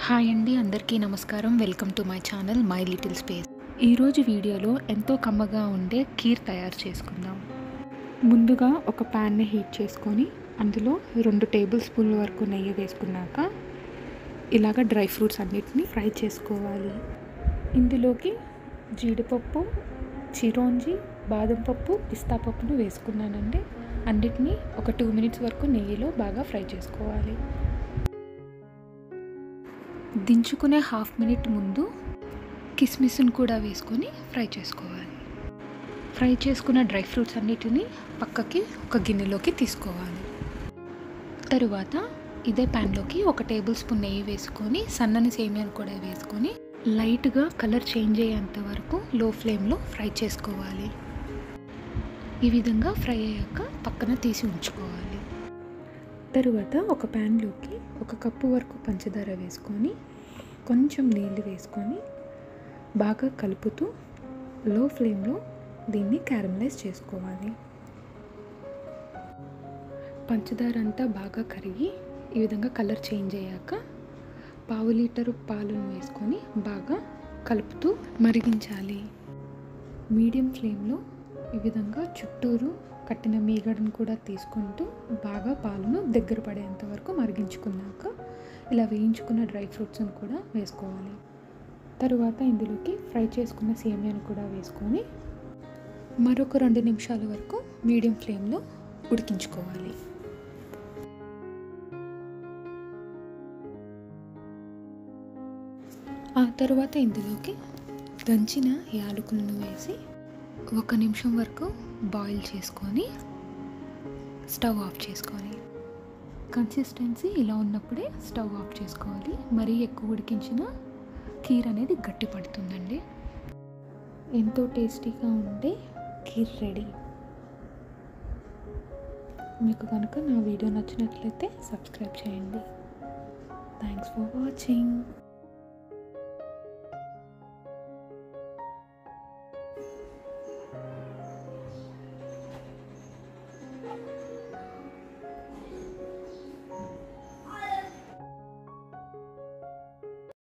hi అండి అందరికీ నమస్కారం welcome to my channel my little space ఈరోజు వీడియోలో ఎంతో కమ్మగా ఉండే కీర్ తయారు చేసుకుందాం ముందుగా ఒక ప్యాన్ని హీట్ చేసుకొని అందులో రెండు టేబుల్ స్పూన్ల వరకు నెయ్యి వేసుకున్నాక ఇలాగ డ్రై ఫ్రూట్స్ అన్నిటిని ఫ్రై చేసుకోవాలి ఇందులోకి జీడిపప్పు చిరోంజి బాదం పప్పు పిస్తా పప్పును వేసుకున్నానండి అన్నిటినీ ఒక టూ మినిట్స్ వరకు నెయ్యిలో బాగా ఫ్రై చేసుకోవాలి దించుకునే హాఫ్ మినిట్ ముందు కిస్మిస్ని కూడా వేసుకొని ఫ్రై చేసుకోవాలి ఫ్రై చేసుకున్న డ్రై ఫ్రూట్స్ అన్నిటిని పక్కకి ఒక గిన్నెలోకి తీసుకోవాలి తరువాత ఇదే ప్యాన్లోకి ఒక టేబుల్ స్పూన్ నెయ్యి వేసుకొని సన్నని సేమియాను కూడా వేసుకొని లైట్గా కలర్ చేంజ్ అయ్యేంత వరకు లో ఫ్లేమ్లో ఫ్రై చేసుకోవాలి ఈ విధంగా ఫ్రై అయ్యాక పక్కన తీసి ఉంచుకోవాలి తరువాత ఒక ప్యాన్లోకి ఒక కప్పు వరకు పంచదార వేసుకొని కొంచెం నీళ్ళు వేసుకొని బాగా కలుపుతూ లో ఫ్లేమ్లో దీన్ని క్యారమలైజ్ చేసుకోవాలి పంచదార అంతా బాగా కరిగి ఈ విధంగా కలర్ చేంజ్ అయ్యాక పావు లీటరు పాలను వేసుకొని బాగా కలుపుతూ మరిగించాలి మీడియం ఫ్లేమ్లో ఈ విధంగా చుట్టూరు కట్టిన మీగడను కూడా తీసుకుంటూ బాగా పాలను దగ్గర పడేంత వరకు మరిగించుకున్నాక ఇలా వేయించుకున్న డ్రై ఫ్రూట్స్ని కూడా వేసుకోవాలి తరువాత ఇందులోకి ఫ్రై చేసుకున్న సేమియాను కూడా వేసుకొని మరొక రెండు నిమిషాల వరకు మీడియం ఫ్లేమ్లో ఉడికించుకోవాలి ఆ తర్వాత ఇందులోకి దంచిన యాలకులను వేసి ఒక నిమిషం వరకు బాయిల్ చేసుకొని స్టవ్ ఆఫ్ చేసుకోవాలి కన్సిస్టెన్సీ ఇలా ఉన్నప్పుడే స్టవ్ ఆఫ్ చేసుకోవాలి మరీ ఎక్కువ ఉడికించిన కీర్ అనేది గట్టి పడుతుందండి ఎంతో టేస్టీగా ఉండే కీర్ రెడీ మీకు కనుక నా వీడియో నచ్చినట్లయితే సబ్స్క్రైబ్ చేయండి థ్యాంక్స్ ఫర్ వాచింగ్